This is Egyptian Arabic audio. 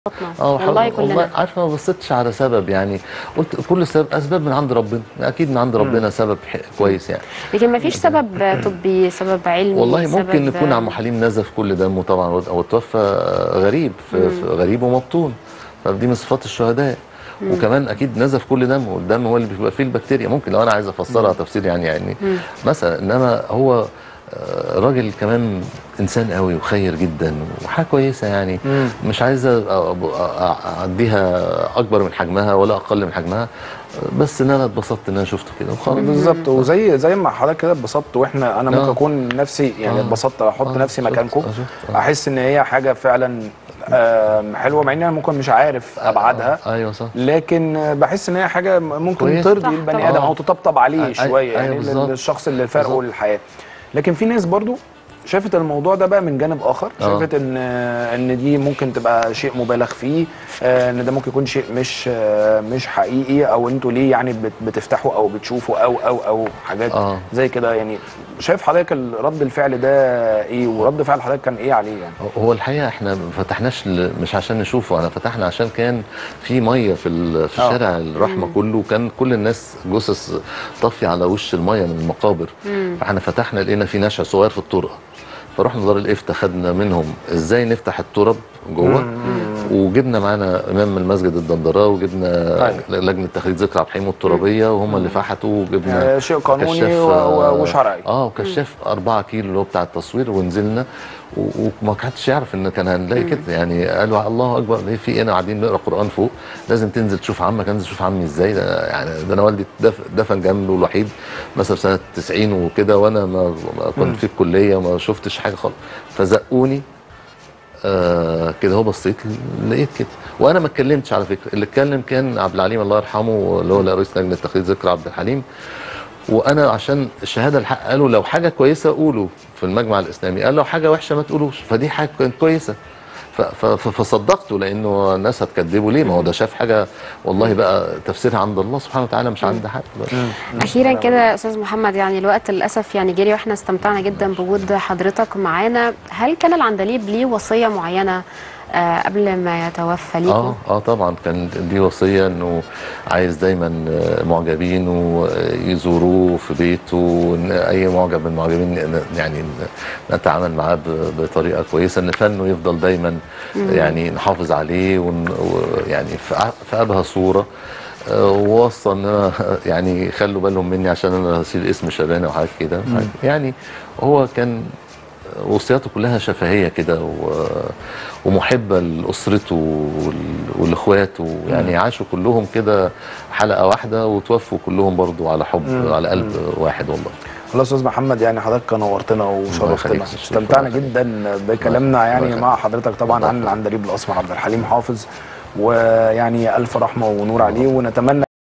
اه والله حاول- والله كلنا عارفه ما بصيتش على سبب يعني قلت كل سبب اسباب من عند ربنا اكيد من عند ربنا سبب ح- كويس يعني لكن ما فيش سبب طبي سبب علمي والله سبب ممكن يكون عم حليم نزف كل دمه طبعا او توفى غريب في في غريب ومبطون فدي من صفات الشهداء وكمان اكيد نزف كل دمه والدم هو اللي بيبقى فيه البكتيريا ممكن لو انا عايز افسرها تفسير يعني يعني مثلا انما هو آه، راجل كمان انسان قوي وخير جدا وحاجه كويسه يعني مش عايز أ- أ- أ- اعديها اكبر من حجمها ولا اقل من حجمها بس ان انا اتبسطت ان انا شفته كده وخلاص بالظبط وزي زي ما حضرتك كده اتبسطت واحنا انا ممكن آه. اكون نفسي يعني آه. اتبسطت احط آه، نفسي شفت- مكانكم آه، شفت، آه. احس ان هي حاجه فعلا آم، حلوه مع ان انا ممكن مش عارف ابعادها آه، ايوه صح لكن آه، بحس ان هي حاجه ممكن كويس. ترضي صح، البني طبعا. ادم او تطبطب عليه أي- شويه أيوة يعني بالظبط. للشخص اللي فارقه بالظبط. للحياه لكن في ناس برضو شافت الموضوع ده بقى من جانب اخر آه. شافت ان ان دي ممكن تبقى شيء مبالغ فيه آه، ان ده ممكن يكون شيء مش آه، مش حقيقي او انتوا ليه يعني بت- بتفتحوا او بتشوفوا او او او حاجات آه. زي كده يعني شايف حضرتك ال- رد الفعل ده ايه ورد فعل حضرتك كان ايه عليه يعني هو الحقيقه احنا ما فتحناش ل- مش عشان نشوفه انا فتحنا عشان كان في ميه في ال- في آه. الشارع الرحمه كله وكان كل الناس جثث طافيه على وش الميه من المقابر فاحنا فتحنا لقينا في نشع صغير في الطرقه فرحنا دار الافتاء خدنا منهم ازاي نفتح التراب جوه وجبنا معانا امام من المسجد الدندراوي وجبنا أيوة. لجنه تخريج ذكرى عبد الحليم الترابيه وهم اللي فحتوا وجبنا آه، شيء قانوني كشاف، و- و- آه، وشرعي. اه وكشاف 4 كيلو اللي هو بتاع التصوير ونزلنا و- وما حدش يعرف ان كان هنلاقي كده يعني قالوا الله اكبر ليه في ايه انا قاعدين نقرا قران فوق لازم تنزل تشوف عمك انزل تشوف عمي ازاي ده يعني ده انا والدي دف- دفن جنبه الوحيد مثلا سنه 90 وكده وانا ما ما كنت في الكليه وما شفتش حاجه خالص فزقوني آه كده هو بصيت لقيت كده وانا ما اتكلمتش على فكره اللي اتكلم كان عبد العليم الله يرحمه اللي هو رئيس لجنه تخريج ذكرى عبد الحليم وانا عشان الشهاده الحق قالوا لو حاجه كويسه قولوا في المجمع الاسلامي قال لو حاجه وحشه ما تقولوش فدي حاجه كانت كويسه ف- ف- ف- فصدقته لانه الناس هتكذبه ليه ما هو ده شاف حاجه والله بقى تفسيرها عند الله سبحانه وتعالى مش عند حد اخيرا كده يا استاذ محمد يعني الوقت للاسف يعني جري واحنا استمتعنا جدا بوجود حضرتك معانا هل كان العندليب ليه وصيه معينه آه قبل ما يتوفى ليكم اه اه طبعا كان دي وصيه انه عايز دايما آه، معجبينه آه، يزوروه في بيته وإن اي معجب من المعجبين ن- يعني ن- نتعامل معاه ب- بطريقه كويسه ان فنه يفضل دايما يعني نحافظ عليه ون- ويعني في أ- في ابهى صوره آه، ووصى ان انا يعني خلوا بالهم مني عشان انا هشيل اسم شبانه وحاجات كده يعني هو كان وصياته كلها شفهيه كده و... ومحبه لاسرته وال- ولاخواته يعني عاشوا كلهم كده حلقه واحده وتوفوا كلهم برضو على حب على قلب واحد والله خلاص استاذ محمد يعني حضرتك نورتنا وشرفتنا يخليك. استمتعنا شكراً. جدا بكلامنا الله يعني يخليك. مع حضرتك طبعا الله عن يخليك. العندليب الاسمر عبد الحليم حافظ ويعني الف رحمه ونور عليه ونتمنى